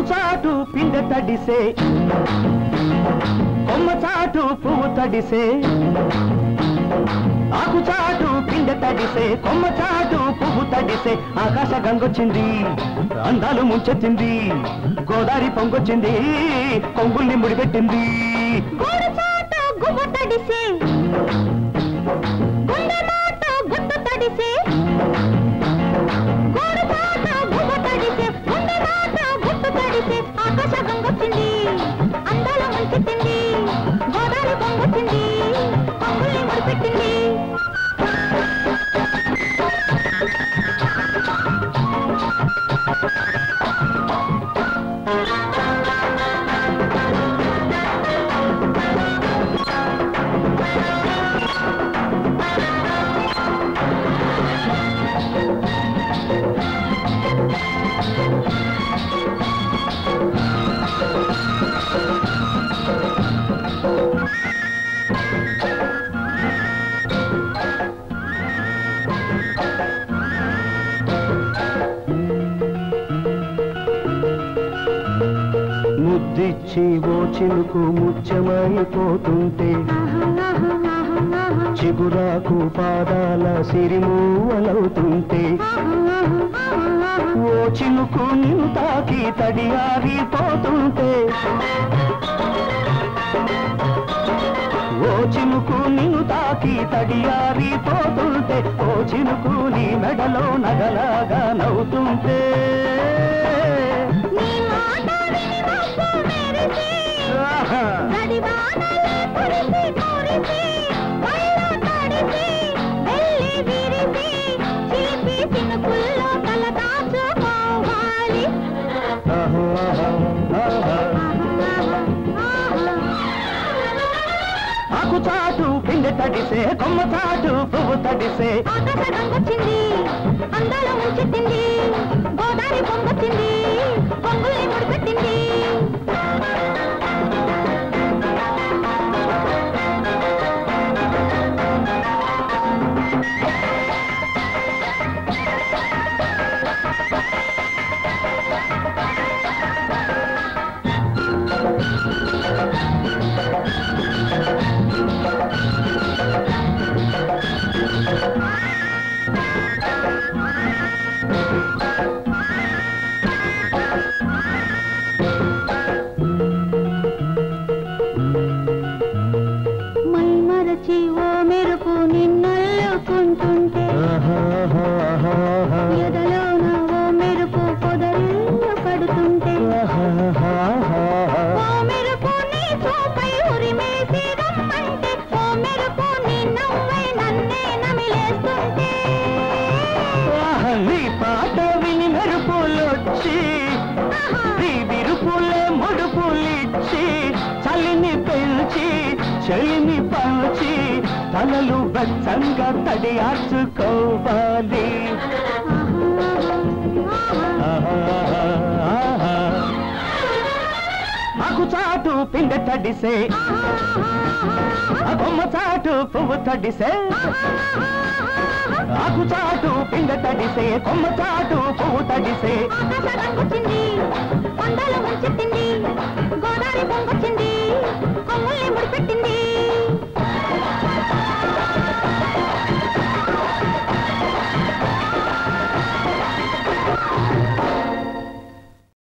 చాటు పిండ తడిసే కొమ్మ చాటు పువ్వు తడిసే ఆకు చాటు పిండ తడిసే కొమ్మ చాటు పువ్వు తడిసే ఆకాశ గంగొచ్చింది అందాలు ముంచెత్తింది గోదావరి పొంగొచ్చింది కొంగుల్ని ముడిపెట్టింది గోడు చాట గువ్వ తడిసే గుండె మాట గుట్టు తడిసే గోడు చాట గువ్వ తడిసే గుండె మాట గుట్టు తడిసే ఆకాశ గంగొచ్చింది అందాల ముంచెత్తింది గోదావరి పొంగొచ్చింది కొంగుల్ని ముడిపెట్టింది ముద్దిచ్చి ఓ చినుకు ముత్యమైపోతుంటే చిగురాకు పాదాల సిరిమూవలవుతుంటే ఓ చినుకు నిన్ను తాకి తడియారిపోతుంటే ఓ చినుకు నిన్ను తాకి తడియారిపోతుంటే ఓ చినుకు నీ మెడలో నగలాగా నవ్వుతుంటే నీ మాట విని మబ్బు మెరిసి ఆహా! గడివానలే కురిసి కురిసి కళ్ళు తడిసి వెళ్ళి విరిసి చిలిపి చినుకుల్లో తల దాచుకోవాలి ఆహా, ఆహా, ఆహా. ఆకు చాటు పిండి తడిసే కొమ్మ చాటు పువ్వు తడిసే ఆకాశ గంగొచ్చింది అందాల ముంచెత్తింది గోదావరి పొంగొచ్చింది పొంగుల్ని ముడిపెట్టింది మై మరచి ఓ మెరుపు నిన్నల్లుకుంటుంటే ఆహా, ఆహా, ఆహా. ఎదలోన ఓ మెరుపు పొదరిల్లు పడుతుంటే ఆహా, ఆహా, ఓ మెరుపు నీ చూపై ఉరిమేసి రమ్మంటే ఓ మెరుపు నీ నవ్వై నన్నే నమిలేస్తుంటే ఆహా. నీ పాట విని మెరుపులొచ్చి నీ విరుపులే ముడుపులిచ్చి చలిని పెంచి చలిని పంచి తలలు బచ్చంగా తడియార్చుకోవాలి ఆహా, ఆహా. ఆకు చాటు పిండ తడిసే ఆ బొమ్మ చాటు పువ్వు తడిసే ఆకు చాటు పిండ తడిసే కొమ్మ చాటు పువ్వు తడిసే ఆకాశ రంగొచ్చింది